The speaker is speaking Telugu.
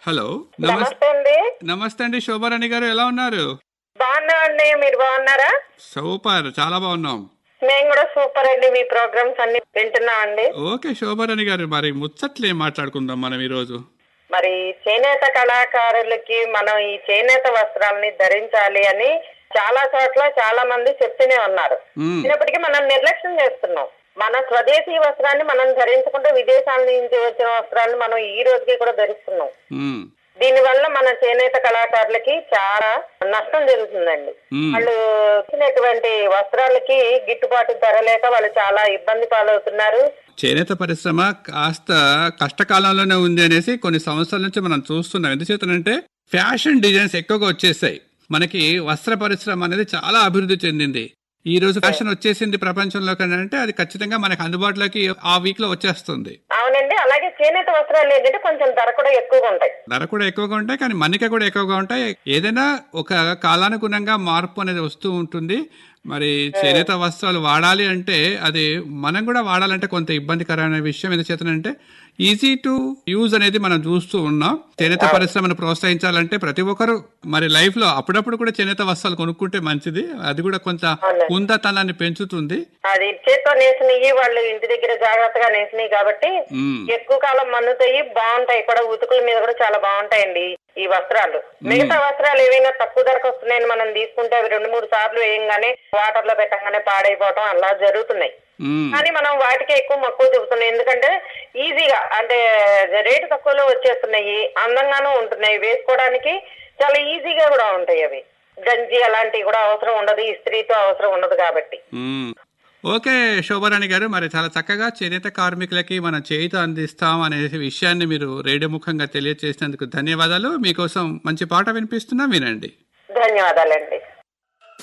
హలో నమస్తే నమస్తే అండి నమస్తే అండి శోభారాణి గారు ఎలా ఉన్నారు బాగున్నా అండి మీరు బాగున్నారా సూపర్ చాలా బాగున్నాం మేము కూడా సూపర్ అండి మీ ప్రోగ్రామ్స్ అన్ని వింటున్నాం అండి ఓకే శోభారాణి గారు మరి ముచ్చట్లు ఏం మాట్లాడుకుందాం మనం ఈరోజు మరి చేనేత కళాకారులకి మనం ఈ చేనేత వస్త్రాలని ధరించాలి అని చాలా చోట్ల చాలా మంది చెప్తూనే ఉన్నారు మ్మ్. అయినప్పటికీ మనం నిర్లక్ష్యం చేస్తున్నాం మన స్వదేశీ వస్త్రాన్ని మనం ధరించుకుంటే విదేశాల నుంచి వచ్చిన వస్త్రాన్ని మనం ఈ రోజుకి కూడా ధరిస్తున్నాం మ్మ్. దీనివల్ల మన చేనేత కళాకారులకి చాలా నష్టం జరుగుతుందండి మ్మ్. వాళ్ళు ఇచ్చినటువంటి వస్త్రాలకి గిట్టుబాటు ధర లేక వాళ్ళు చాలా ఇబ్బంది పాలవుతున్నారు చేనేత పరిశ్రమ కాస్త కష్టకాలంలోనే ఉంది అనేసి కొన్ని సంవత్సరాల నుంచి మనం చూస్తున్నాం ఎందుచేతనంటే ఫ్యాషన్ డిజైన్స్ ఎక్కువగా వచ్చేసాయి మనకి వస్త్ర పరిశ్రమ అనేది చాలా అభివృద్ధి చెందింది ఈ రోజు ఫ్యాషన్ వచ్చేసింది ప్రపంచంలో అంటే అది ఖచ్చితంగా మనకి అందుబాటులోకి ఆ వీక్ లో వచ్చేస్తుంది అవునండి అలాగే చేనేత వస్త్రాలు ఏంటంటే కొంచెం ధర కూడా ఎక్కువగా ఉంటాయి ధర కూడా ఎక్కువగా ఉంటాయి కానీ మన్నిక కూడా ఎక్కువగా ఉంటాయి ఏదైనా ఒక కాలానుగుణంగా మార్పు అనేది వస్తూ ఉంటుంది మరి చేనేత వస్త్రాలు వాడాలి అంటే అది మనం కూడా వాడాలంటే కొంత ఇబ్బందికరమైన విషయం ఎందుకు చేతనంటే ఈజీ టు యూజ్ అనేది మనం చూస్తూ ఉన్నాం చేనేత పరిశ్రమను ప్రోత్సహించాలంటే ప్రతి ఒక్కరు మరి లైఫ్ లో అప్పుడప్పుడు కూడా చేనేత వస్త్రాలు కొనుక్కుంటే మంచిది అది కూడా కొంత ఉందతనాన్ని పెంచుతుంది అది చేత్తో నేసినవి వాళ్ళు ఇంటి దగ్గర జాగ్రత్తగా నేసినవి కాబట్టి ఉమ్, ఎక్కువ కాలం మన్నుతాయి బాగుంటాయి కూడా ఉతుకుల మీద కూడా చాలా బాగుంటాయండి ఈ వస్త్రాలు మిగతా వస్త్రాలు ఏవైనా తక్కువ ధరకు వస్తున్నాయని మనం తీసుకుంటే అవి రెండు మూడు సార్లు వేయంగానే వాటర్ లో పెట్టంగానే పాడైపోవటం అలా జరుగుతున్నాయి ఉమ్, కానీ మనం వాటికే ఎక్కువ మక్కువ చూపుతున్నాం ఎందుకంటే ఈజీగా అంటే రేటు తక్కువలో వచ్చేస్తున్నాయి అందంగానూ ఉంటున్నాయి వేసుకోవడానికి చాలా ఈజీగా కూడా ఉంటాయి అవి గంజి అలాంటివి కూడా అవసరం ఉండదు ఇస్త్రీతో అవసరం ఉండదు కాబట్టి మ్మ్. ఓకే శోభారాణి గారు మరి చాలా చక్కగా చేనేత కార్మికులకి మనం చేయిత అందిస్తాం అనే విషయాన్ని మీరు రేడియో ముఖంగా తెలియజేసినందుకు ధన్యవాదాలు మీకోసం మంచి పాట వినిపిస్తున్నా వినండి ధన్యవాదాలండి